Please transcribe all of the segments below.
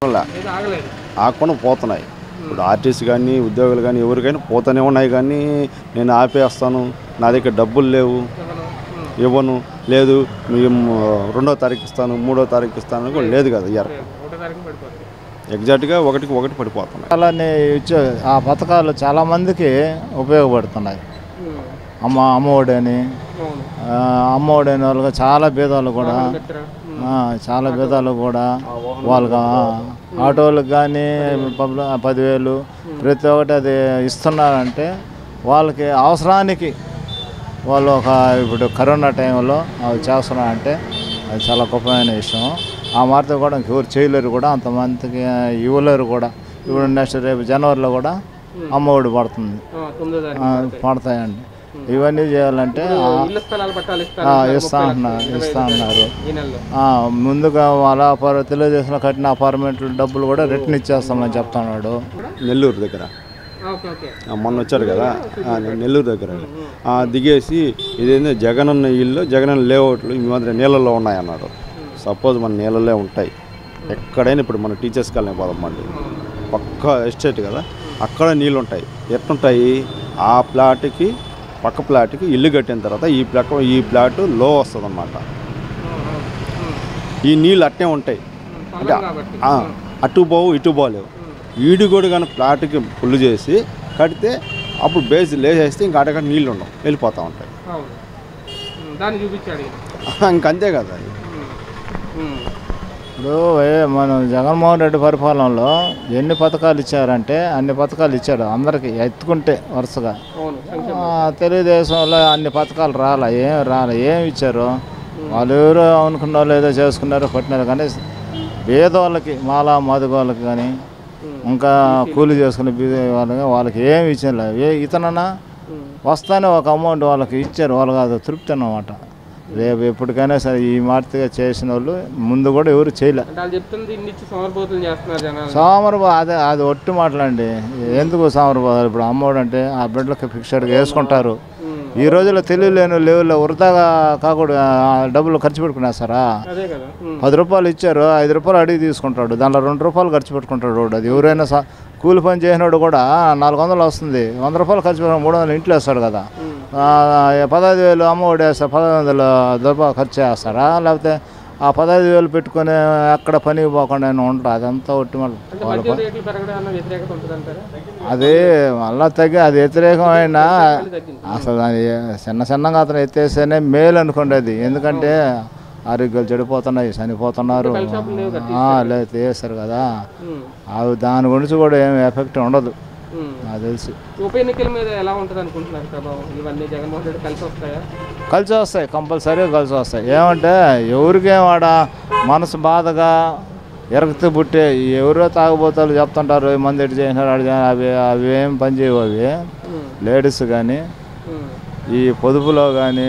ఆగట్లా ఏదో ఆగలేదు ఆగకుండా పోతున్నాయి ఇప్పుడు ఆర్టీసీ కానీ ఉద్యోగులు కానీ ఎవరికైనా పోతూనే ఉన్నాయి కానీ నేను ఆపేస్తాను నా దగ్గర డబ్బులు లేవు జగన్ ఉమ్. ఇవ్వను లేదు మేము రెండో తారీఖు ఇస్తాను మూడో తారీఖు ఇస్తాను అని కూడా లేదు కదా ఇయ్యారు లేదు. ఒకటో తారీఖు పడిపోతుంది ఎగ్జాక్ట్గా ఒకటికి ఒకటి పడిపోతున్నాయి అలానే ఇచ్చే ఆ పథకాలు చాలామందికి ఉపయోగపడుతున్నాయి ఉమ్. అమ్మ అమ్మఒడి అని అవును ఆ, అమ్మఒడి అనే వాళ్ళకి చాలా భేదాలు కూడా మిత్ర ఉమ్. ఆ, చాలా భేదాలు కూడా వాళ్ళకి ఆ, ఆటోలకు కానీ పబ్లి పదివేలు ప్రతి ఒక్కటి అది ఇస్తున్నారంటే వాళ్ళకి అవసరానికి వాళ్ళు ఒక ఇప్పుడు కరోనా టైంలో అవి చేస్తున్నారంటే అది చాలా గొప్పమైన విషయం ఆ మార్త కూడా ఇంకెవరు చేయలేరు కూడా అంతమందికి ఇవ్వలేరు కూడా ఇప్పుడు నెక్స్ట్ రేపు జనవరిలో కూడా అమ్మఒడి పడుతుంది ఆ, తొమ్మిదో తారీఖు ఆ, పడతాయండి ఇవన్నీ చేయాలంటే ఆ, ఇళ్ల స్థలాలు పట్టాలు ఆ, ఇస్తారు ఇస్తా అంటున్నారు ఇస్తా అన్నారు ఈ నెలలో ఆ, ముందుగా వాళ్ళ అపార తెలుగుదేశంలో కట్టిన అపార్ట్మెంట్లు డబ్బులు కూడా రిటర్న్ ఇచ్చేస్తామని చెప్తున్నాడు నెల్లూరు దగ్గర ఆ, ఓకే ఓకే ఆ, మొన్న వచ్చాడు కదా ఆ, నెల్లూరు దగ్గర ఆ, దిగేసి ఇదేందో జగనన్న ఇల్లు జగనన్న లేఅవుట్లు ఈ మాదిరి నీళ్ళల్లో ఉన్నాయి అన్నాడు సపోజ్ మన నీళ్ళలో ఉంటాయి ఎక్కడైనా ఇప్పుడు మన టీచర్స్ కాలనీ పోదామండి పక్క ఎస్టేట్ కదా అక్కడ నీళ్ళు ఉంటాయి ఎట్లుంటాయి ఆ ప్లాట్కి పక్క ప్లాట్కి ఇల్లు కట్టిన తర్వాత ఈ ప్లాట్ ఈ ప్లాట్ లో వస్తుంది అనమాట ఈ నీళ్ళు అట్టే ఉంటాయి అంటే కాబట్టి ఆ, అటు పోవు ఇటు పోలేవు ఈడు కూడా కానీ ప్లాట్కి పుల్లు చేసి కడితే అప్పుడు బేస్ లేసేస్తే ఇంకా అడగ నీళ్ళు ఉండవు వెళ్ళిపోతూ ఉంటాయి అవును ఉమ్, దాన్ని చూపించాడు ఈయన. ఇంకంతే కదా అది ఉమ్. ఉమ్. ఇప్పుడు ఏ- మన జగన్మోహన్ రెడ్డి పరిపాలనలో ఎన్ని పథకాలు ఇచ్చారంటే అన్ని పథకాలు ఇచ్చాడు అందరికి ఎత్తుకుంటే వరుసగా అవును సంక్షేమ ఆ, తెలుగుదేశంలో అన్ని పథకాలు రాలే ఏం రాలే ఏం ఇచ్చారు వాళ్ళు ఎవరు అనుకున్న వాళ్ళు ఏదో చేసుకున్నారు కొట్టినారు కానీ పేదవాళ్ళకి మాలా మధుగోళ్ళకి కానీ ఇంకా కూలి చేసుకునే బీద వాళ్ళకి వాళ్ళకి ఏమి ఇచ్చారు ఏ ఇతనన్నా ఉమ్. వస్తానే ఒక అమౌంట్ వాళ్ళకి ఇచ్చారు వాళ్ళకి అది తృప్తి అన్నమాట రేపు ఎప్పటికైనా సరే ఈ మార్తిగా చేసిన వాళ్ళు ముందు కూడా ఎవరు చేయలే అంటే వాళ్ళు చెప్తుంది ఇన్ని ఇచ్చి సోమరిపోతులు చేస్తున్నారు జనాలు సోమరబా అదే అది ఒట్టి మాటలండి ఎందుకు సోమరబాద్ ఇప్పుడు అమ్మోడు అంటే ఆ బిడ్డలకి ఫిక్స్డ్గా వేసుకుంటారు ఉమ్. ఈ రోజుల్లో తెలియలేని లెవెల్లో వృధాగా కాకూడదు ఆ డబ్బులు ఖర్చు పెట్టుకునేస్తారా అదే కదా ఉమ్. పది రూపాయలు ఇచ్చారు ఐదు రూపాయలు అడిగి తీసుకుంటాడు దాంట్లో రెండు రూపాయలు ఖర్చు పెట్టుకుంటాడు వాడు. అది ఎవరైనా సా- కూలి పని చేసినోడు కూడా నాలుగు వందలు వస్తుంది వంద రూపాయలు ఖర్చు పెట్టుకుని మూడు వందలు ఇంట్లో వేస్తాడు కదా ఉమ్. ఆ, పదహైదు వేలు అమ్మ ఒడి వేస్తారు పదహైదు వందలు రూపాయలు ఖర్చు చేస్తారా లేకపోతే ఆ పదహైదు వేలు పెట్టుకొని ఎక్కడ పనికి పోకుండా ఆయన ఉంటారు అదంతా ఒట్టి మళ్ళీ అంటే మద్యం రేట్లు పెరగడం అన్న వ్యతిరేకత ఉంటుందంటారా అది మళ్ళా తగ్గి అది వ్యతిరేకమైన తగ్గింది అసలు దాని చిన్న చిన్నగా అతను ఎత్తేస్తేనే మేలు అనుకోండి అది ఎందుకంటే ఆరోగ్యాలు చెడిపోతున్నాయి చనిపోతున్నారు ఆ, లేదు తీస్తారు కదా ఉమ్. అవి దాని గురించి కూడా ఏమి ఎఫెక్ట్ ఉండదు ఉమ్. నాకు తెలిసి ఉప ఎన్నికల మీద ఎలా ఉంటుంది అనుకుంటున్నారు ప్రభావం ఇవన్నీ జగన్మోహన్ రెడ్డి కలిసి వస్తాయా కలిసి వస్తాయి కంపల్సరీగా కలిసి వస్తాయి ఏమంటే ఎవరికేం ఆడ మనసు బాధగా ఎరగతి పుట్టే ఎవరో తాగుబోతాలు చెప్తుంటారు ఈ మంది ఎటు చేసినారు ఆడు చేసినారు, అవి అవి ఏం పని చేయవు అవి ఉమ్. లేడీస్ కానీ ఉమ్. ఈ పొదుపులో కానీ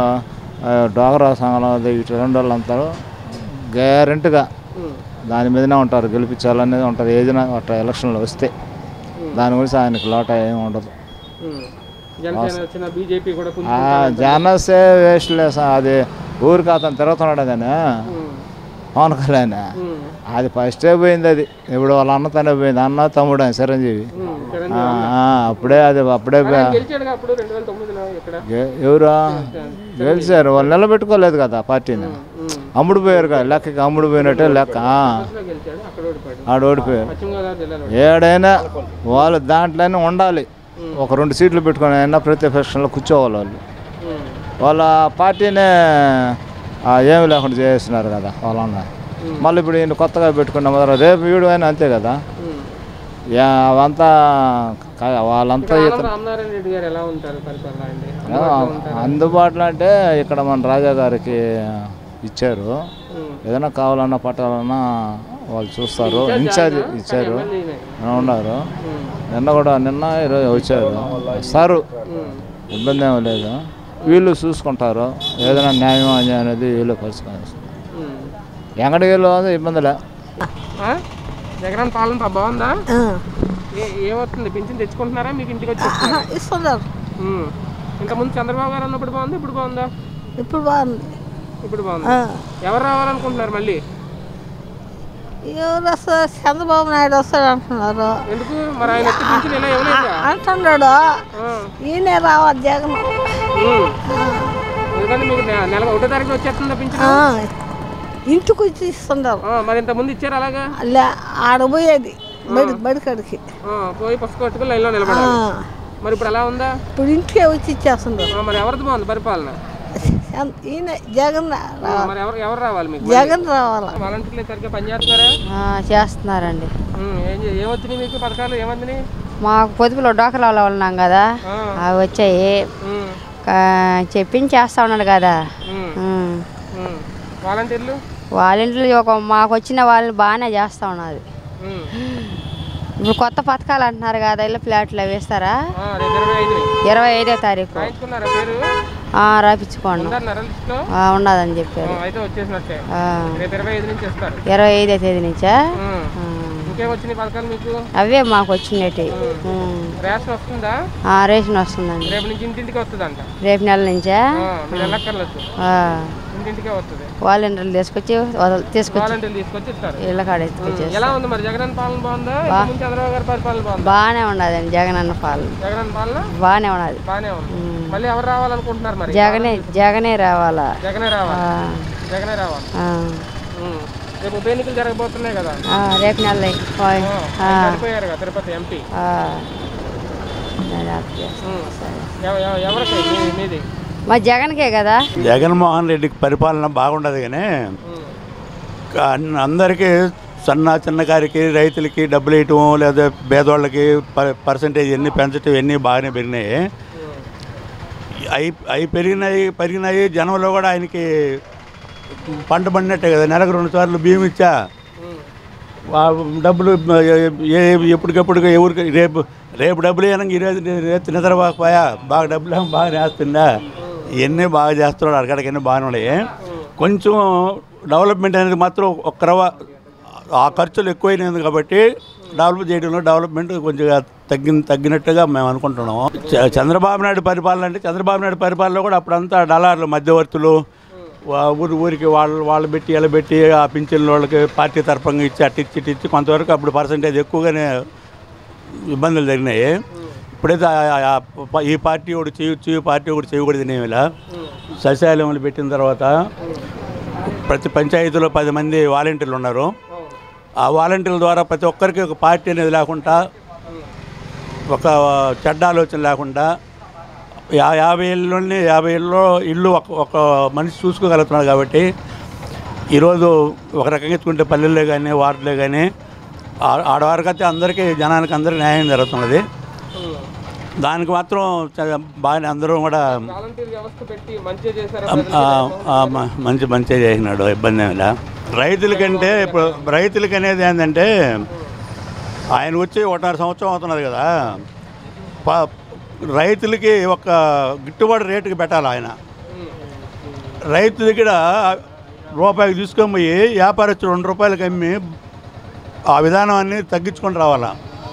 డోగరా సంఘంలో ఇటు రెండు వాళ్ళంతా గ్యారెంటీగా ఉమ్. దాని మీదనే ఉంటారు గెలిపించాలనేది ఉంటుంది ఏదైనా అట్లా ఎలక్షన్లో వస్తే దాని గురించి ఆయనకు లోట ఏమి ఉండదు ఉమ్. జనసేన వచ్చిన బీజేపీ కూడా కొంచెం ఆ జనసే వేస్ట్ లేదు అది ఊరికి అతను తిరుగుతున్నాడు కానీ ఉమ్. పవన్ కళ్యాణ్ ఉమ్. అది ఫస్టే పోయింది అది ఇప్పుడు వాళ్ళ అన్నతోనే పోయింది అన్న తమ్ముడు ఆయన చిరంజీవి ఉమ్. ఆ, చిరంజీవి ఆ, అప్పుడే అది అప్పుడే పోయి- ఆయన గెలిచాడుగా అప్పుడు రెండు వేల తొమ్మిదిలో ఇక్కడ ఎ- ఎవరు గెలిచారు వాళ్ళు నిలబెట్టుకోలేదు కదా పార్టీని ఉమ్. అమ్ముడు పోయారు కదా లెక్కకి అమ్ముడు పోయినట్టే లెక్క ఆ, లో గెలిచాడు అక్కడ ఓడిపోయాడు ఆడు ఓడిపోయారు పశ్చిమ గోదావరి జిల్లాలో ఏడైనా వాళ్ళు దాంట్లోనే ఉండాలి ఒక రెండు సీట్లు పెట్టుకొని అయినా ప్రతిపక్షంలో కూర్చోవాలి వాళ్ళు ఉమ్. వాళ్ళ పార్టీనే ఆ, ఏమీ లేకుండా చేస్తున్నారు కదా వాళ్ళన్న మళ్ళీ ఇప్పుడు ఈయన కొత్తగా పెట్టుకున్న మొదలు రేపు వీడు అయినా అంతే కదా ఉమ్. యా, అవంతా కా- వాళ్ళంతా ఇక్కడ ఇతను ఆనం రామనారాయణ రెడ్డి గారు ఎలా ఉంటారు పరిపాలన అండి ఆ, అందుబాటులో అంటే ఇక్కడ మన రాజా గారికి ఇచ్చారు ఉమ్. ఏదైనా కావాలన్నా పట్టాలన్నా వాళ్ళు చూస్తారు ఇన్ఛార్జ్ ఇచ్చారు ఎమ్మెల్యేనే. ఉన్నారు ఉమ్. నిన్న కూడా నిన్న ఈరోజు వచ్చారు వస్తారు ఉమ్. ఇబ్బంది ఏమీ లేదు వీళ్ళు చూసుకుంటారు ఏదైనా న్యాయం అన్యాయం అనేది వీళ్ళు పరిష్కారం ఉమ్. ఎక్కడికి వెళ్ళి ఇబ్బందిలే ఆ? జగన్ పాలన బా- బాగుందా ఏ- ఏమవుతుంది పింఛన్ తెచ్చుకుంటున్నారా మీకు ఇంటికి వచ్చి ఇస్తున్నారా? ఇస్తున్నారు ఉమ్. ఇంతకుముందు చంద్రబాబు గారు ఉన్నప్పుడు బాగుంది ఇప్పుడు బాగుందా ఇప్పుడు బాగుంది ఇప్పుడు బాగుంది ఆ, ఎవరు రావాలనుకుంటున్నారు మళ్ళీ ఎవరు వస్తారు చంద్రబాబు నాయుడు వస్తాడు అంటున్నారు ఎందుకు మరి ఆయన వచ్చి పింఛన్ ఇలా ఇవ్వలేదుగా అంటున్నాడు ఆ. ఈయనే రావాలి జగన్ ఉమ్. ఎందుకంటే మీకు నె- నెల ఒకటో తారీఖు వచ్చేస్తుందా పింఛన్ ఆ, ఇంటికి వచ్చి ఇస్తున్నారు ఆ, మరి ఇంత ముందు ఇచ్చారు అలాగా లే ఆడ పోయేది బడి బడికాడికి ఆ, పోయి పుస్తకం కట్టుకుని లైన్లో నిలబడాలి మరి ఇప్పుడు ఎలా ఉందా ఇప్పుడు ఇంటికే వచ్చి ఇచ్చేస్తున్నారు ఆ, మరి ఎవరిది బాగుంది పరిపాలన చంద్ర- ఈయన జగన్ రా- ఆ, మరి ఎవరు ఎవరు రావాలి మీకు జగన్ రావాలా వాలంటీర్లు సరిగ్గా పనిచేస్తున్నారా చేస్తున్నారండి ఉమ్, ఏం చే- ఏమొచ్చినాయి మీకు పథకాలు ఏమందినాయి మాకు పొదుపులో డోకరాలో ఉన్నాం కదా ఆ. అవి వచ్చాయి ఉమ్, కా- చెప్పించి చేస్తా ఉన్నాడు కదా ఉమ్, ఉమ్. ఉమ్. వాలంటీర్లు వాళ్ళ ఇంట్లో ఒక మాకు వచ్చిన వాళ్ళు బాగానే చేస్తా ఉన్నది ఉమ్. ఇప్పుడు కొత్త పథకాలు అంటున్నారు కదా ఇల్లు ఫ్లాట్లు అవి ఇస్తారా ఆ, రేపు ఇరవై ఐదుని ఇరవై ఐదో తారీఖు రాయించుకున్నారా పేరు ఆ, రాపించుకోండి ఉందన్నారా లిస్ట్లో ఆ, ఉన్నదని ఆ, చెప్పారు అయితే వచ్చేసినట్టే ఆ, రేపు ఇరవై ఐదు నుంచి ఇస్తారు ఇరవై ఐదో తేదీ నుంచా ఉమ్. ఆ. ఇంకేం వచ్చినాయి పథకాలు మీకు అవే మాకు వచ్చినట్టు రేషన్ వస్తుందా రేషన్ వస్తుందండి రేపు నుంచి ఇంటింటికి వస్తుందంట రేపు నెల నుంచా ఆ, మీరు వెళ్ళక్కర్లేదు ఆ. ఇంటింటికే వస్తుంది వాలంటీర్లు తీసుకొచ్చి వదల- తీసుకొచ్చి వాలంటీర్లు తీసుకొచ్చి ఇస్తారు ఇళ్ళ కాడ ఎత్తుకొచ్చేస్తారు ఎలా ఉంది మరి జగన్ పాలన బాగుందా ఇంతకుముందు చంద్రబాబు గారి పరిపాలన బాగుందా బాగానే ఉన్నదండి జగన్ అన్న పాలన జగన్ పాలన బాగానే ఉన్నది బాగానే ఉంది మళ్ళీ ఎవరు రావాలనుకుంటున్నారు మరి జగనే జగనే రావాలా జగనే రావాలి ఆ, జగనే రావాలి ఆ, ఉమ్. రేపు ఉప ఎన్నికలు జరగబోతున్నాయి కదా ఆ, రేపు నెల పోయ్. ఆ, ఆయన చనిపోయారు కదా తిరుపతి ఎంపీ ఆ. నేను ఆఫ్ చేస్తా. ఎవరికి మీ- మీది మా జగన్కే కదా జగన్మోహన్ రెడ్డికి పరిపాలన బాగుండదు కానీ ఉమ్. కా- అందరికీ సన్న చిన్నకారికి రైతులకి డబ్బులు ఇవ్వటం లేదా పేదవాళ్ళకి ప- పర్సంటేజ్ ఎన్ని పెంచటం ఇవన్నీ బాగానే పెరిగినాయి అవి అవి పెరిగినాయి పెరిగినాయి జనంలో కూడా ఆయనకి పంట పండినట్టే కదా నెలకు రెండు సార్లు బియ్యం ఇచ్చా ఆ డబ్బులు ఏ ఎప్పటికప్పుడు ఎవరికి రేపు రేపు డబ్బులు ఇవ్వడానికి ఈరోజు రేపు నిద్రపోకపోయా బాగా డబ్బులు ఏమో బాగా చేస్తుందా ఇవన్నీ బాగా చేస్తున్నాడు అక్కడికన్నీ బాగానే ఉన్నాయి కొంచెం డెవలప్మెంట్ అనేది మాత్రం ఒక్క రవ ఆ ఖర్చులు ఎక్కువైనది కాబట్టి డెవలప్ చేయడంలో డెవలప్మెంట్ కొంచెం తగ్గిన తగ్గినట్టుగా మేము అనుకుంటున్నాము చ- చంద్రబాబు నాయుడు పరిపాలన అంటే చంద్రబాబు నాయుడు పరిపాలన కూడా అప్పుడంతా డలార్లు మధ్యవర్తులు వా- ఊరి ఊరికి వాళ్ళు వాళ్ళు పెట్టి ఇలా పెట్టి ఆ పింఛన్ల వాళ్ళకి పార్టీ తరఫంగా ఇచ్చి అట్టి ఇచ్చి ఇట్టి ఇచ్చి కొంతవరకు అప్పుడు పర్సంటేజ్ ఎక్కువగానే ఇబ్బందులు జరిగినాయి ఇప్పుడైతే ఆ- ఆ ప- ఈ పార్టీ ఒకటి చేయొచ్చు ఈ పార్టీ ఒకటి చేయకూడదు ఇలా సచివాలయంలో పెట్టిన తర్వాత ప్రతి పంచాయతీలో పది మంది వాలంటీర్లు ఉన్నారు ఆ వాలంటీర్ల ద్వారా ప్రతి ఒక్కరికి ఒక పార్టీ అనేది లేకుండా ఒక చెడ్డ ఆలోచన లేకుండా యా యాభై ఏళ్ళలోనే యాభై ఏళ్ళలో ఇల్లు ఒక ఒక మనిషి చూసుకోగలుగుతున్నాడు కాబట్టి ఈరోజు ఒక రకంగా ఎత్తుకుంటే పల్లెల్లో కానీ వార్డులో కానీ ఆడవారికైతే అందరికీ జనానికి అందరికీ న్యాయం జరుగుతున్నది దానికి మాత్రం చ- బాగానే అందరూ కూడా వాలంటీర్ వ్యవస్థ పెట్టి మంచిగా చేశారు ఆ, ఆ, మ- మంచి మంచిగా చేసినాడు ఇబ్బంది ఏమి లే రైతులకంటే ఇప్పుడు రైతులకి అనేది ఏంటంటే ఆయన వచ్చి ఒకటిన్నర సంవత్సరం అవుతున్నది కదా ప- రైతులకి ఒక గిట్టుబాటు రేటుకి పెట్టాలి ఆయన రైతు దగ్గర రూపాయికి తీసుకొని పోయి వ్యాపారస్తులు రెండు రూపాయలకి అమ్మి ఆ విధానాన్ని తగ్గించుకొని రావాలా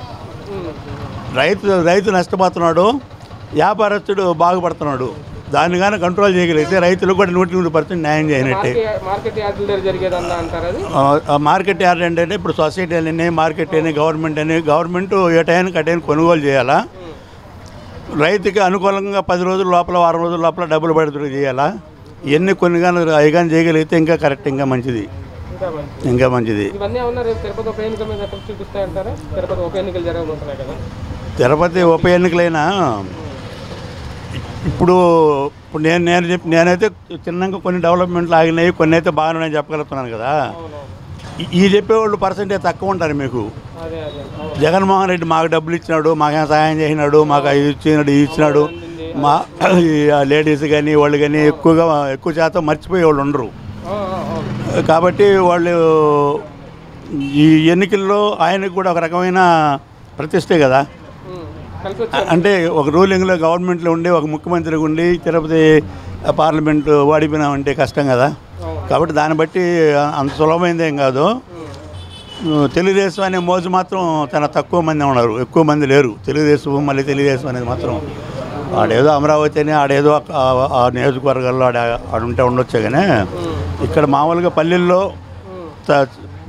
రైతు రైతు నష్టపోతున్నాడు వ్యాపారస్తుడు బాగుపడుతున్నాడు దాన్ని కానీ కంట్రోల్ చేయగలిగితే రైతులకు కూడా నూటి నూరు పర్సెంట్ న్యాయం చేయనట్టే మార్కెట్ మార్కెట్ యార్డుల దగ్గర జరిగేదన్నా అంటారు అది ఆ, ఆ మార్కెట్ యార్డ్ ఏంటంటే ఇప్పుడు సొసైటీ అని మార్కెట్ అని గవర్నమెంట్ అని గవర్నమెంట్ ఏ టైంకి ఆ టైంకి కొనుగోలు చేయాలా రైతుకి అనుకూలంగా పది రోజుల లోపల వారం రోజుల లోపల డబ్బులు పడుతుంది చేయాలా ఇవన్నీ కొన్ని కానీ అవి కానీ చేయగలిగితే ఇంకా కరెక్ట్ ఇంకా మంచిది ఇంకా మంచిది ఇంకా మంచిది ఇవన్నీ ఏమన్నా రేపు తిరుపతి ఉప ఎన్నిక మీద ఎఫెక్ట్ చూపిస్తాయంటారా తిరుపతి ఉప ఎన్నికలు జరగబోతున్నాయి కదా తిరుపతి ఉప ఎన్నికలైనా ఇప్పుడు ఇప్పుడు నేను నేను చెప్పి నేనైతే చిన్నగా కొన్ని డెవలప్మెంట్లు ఆగినాయి కొన్ని అయితే బాగానే ఉన్నాయని చెప్పగలుగుతున్నాను కదా ఈ- ఈ చెప్పేవాళ్ళు పర్సెంటేజ్ తక్కువ ఉంటారు మీకు అదే అదే అవును. జగన్మోహన్ రెడ్డి మాకు డబ్బులు ఇచ్చినాడు మాకేం సహాయం చేసినాడు మాకు అది ఇచ్చినాడు ఇది ఇచ్చినాడు మా ఈ లేడీస్ కానీ వాళ్ళు కానీ ఎక్కువగా ఎక్కువ శాతం మర్చిపోయే వాళ్ళు ఉండరు ఆ, ఆ, అవును. కాబట్టి వాళ్ళు ఈ ఎన్నికల్లో ఆయనకు కూడా ఒక రకమైన ప్రతిష్టే కదా ఉమ్. కలిసి వచ్చి అ- అంటే ఒక రూలింగ్లో గవర్నమెంట్లో ఉండి ఒక ముఖ్యమంత్రికి ఉండి తిరుపతి పార్లమెంట్ ఓడిపోయినామంటే కష్టం కదా కాబట్టి దాన్ని బట్టి అంత సులభమైంది ఏం కాదు తెలుగుదేశం అనే మోజు మాత్రం చాలా తక్కువ మంది ఉన్నారు ఎక్కువ మంది లేరు తెలుగుదేశం మళ్ళీ తెలుగుదేశం అనేది మాత్రం ఆడేదో అమరావతి అని ఆడేదో ఆ- ఆ నియోజకవర్గాల్లో ఆడ ఆడ ఉంటే ఉండొచ్చు కానీ ఇక్కడ మామూలుగా పల్లెల్లో త-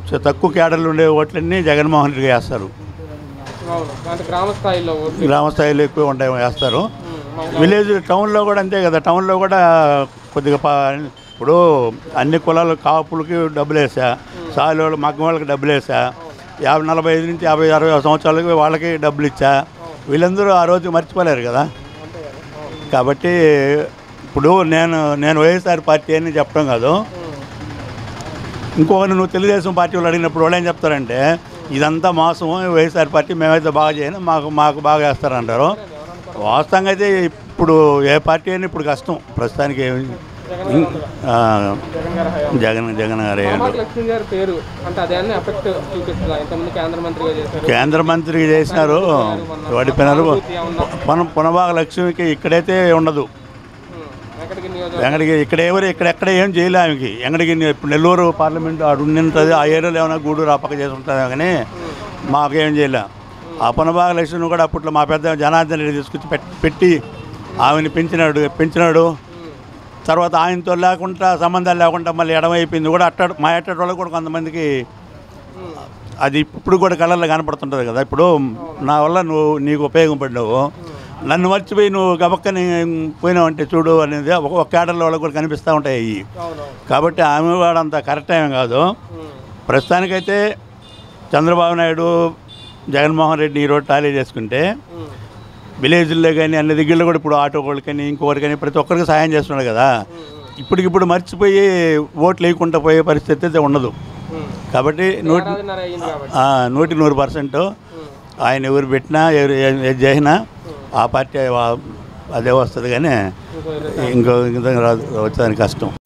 చ- తక్కువ కేడర్లు ఉండే ఓట్లన్నీ జగన్మోహన్ రెడ్డికి వేస్తారు అవును అంటే గ్రామ స్థాయిలో ఓట్లు గ్రామ స్థాయిలో ఎక్కువ ఉంటాయి వేస్తారు ఉమ్, మహిళా- విలేజ్ టౌన్లో కూడా అంతే కదా టౌన్లో కూడా కొద్దిగా పా- ఇప్పుడు అన్ని కులాలు కాపులకి డబ్బులు వేసా సాలి వాళ్ళు మగ్గం వాళ్ళకి డబ్బులు వేసా యాభై నలభై ఐదు నుంచి యాభై అరవై సంవత్సరాలకి వాళ్ళకి డబ్బులు ఇచ్చా వీళ్ళందరూ ఆ రోజు మర్చిపోలేరు కదా కాబట్టి ఇప్పుడు నేను నేను వైఎస్ఆర్ పార్టీ అని చెప్పడం కాదు ఇంకొకరు నువ్వు తెలుగుదేశం పార్టీ వాళ్ళు అడిగినప్పుడు వాళ్ళు ఏం చెప్తారంటే ఇదంతా మోసం వైఎస్ఆర్ పార్టీ మేమైతే బాగా చేయను మాకు మాకు బాగా వేస్తారంటారు వాస్తవంగా అయితే ఇప్పుడు ఏ పార్టీ అయినా ఇప్పుడు కష్టం ప్రస్తుతానికి ఏమి- ఆ, జగన్ గారి హయాం. జగన్ జగన్ గారే పాపాకు లక్ష్మి గారి పేరు అంటే అదేమన్నా ఎఫెక్ట్ చూపిస్తుందా ఇంతకుముందు కేంద్ర మంత్రిగా చేశారు కేంద్ర మంత్రికి చేసినారు ఓడిపోయినారు పున పునభాగ లక్ష్మికి ఇక్కడైతే ఉండదు ఉమ్, ఎక్కడికి నియోజకవర్గం ఎంగడికి ఇక్కడ ఎవరు ఇక్కడ ఎక్కడ ఏం చేయలే ఆమెకి ఎంగడికి ఇప్పుడు నెల్లూరు పార్లమెంట్ ఆడు ఉండింటుంది ఆ ఏరియాలో ఏమైనా గూడూరు ఆ పక్క చేసి ఉంటుంది కానీ మాకేం చేయలే ఆ పునభాగ లక్ష్మిని కూడా అప్పట్లో మా పెద్ద జనార్దన్ రెడ్డి తీసుకొచ్చి పెట్- పెట్టి ఆమెని పెంచినాడు పెంచినాడు తర్వాత ఆయనతో లేకుండా సంబంధాలు లేకుండా మళ్ళీ ఎడమైపోయింది కూడా అట్టాడు మా అట్టడి వాళ్ళకి కూడా కొంతమందికి అది ఇప్పుడు కూడా కళ్ళల్లో కనపడుతుంటుంది కదా ఇప్పుడు నా వల్ల నువ్వు నీకు ఉపయోగపడినావు నన్ను మర్చిపోయి నువ్వు గబక్కని పోయినావు అంటే చూడు అనేది ఒక ఒక కేడర్లో వాళ్ళకి కూడా కనిపిస్తూ ఉంటాయి అవి అవునవును కాబట్టి ఆమె కూడా అంత కరెక్ట్ ఏం కాదు ఉమ్, ప్రస్తుతానికైతే చంద్రబాబు నాయుడు జగన్మోహన్ రెడ్డి ఈరోజు టాలీ చేసుకుంటే ఉమ్, విలేజ్లో కానీ అన్ని దగ్గరలో కూడా ఇప్పుడు ఆటో వాళ్ళకని ఇంకొకరికని ప్రతి ఒక్కరికి సాయం చేస్తున్నాడు కదా ఇప్పటికిప్పుడు మర్చిపోయి ఓట్లు వేయకుండా పోయే పరిస్థితి అయితే ఉండదు ఉమ్. కాబట్టి నూటి ఏడాదిన్నర అయ్యింది కాబట్టి ఆ, నూటికి నూరు పర్సెంట్ ఆయన ఎవరు పెట్టినా ఎవరు ఏ- ఏది చేసినా ఆ పార్టీ ఆ- అదే వస్తుంది కానీ ఇంకో ఇంకో ఇంకో రాదు వచ్చేదానికి కష్టం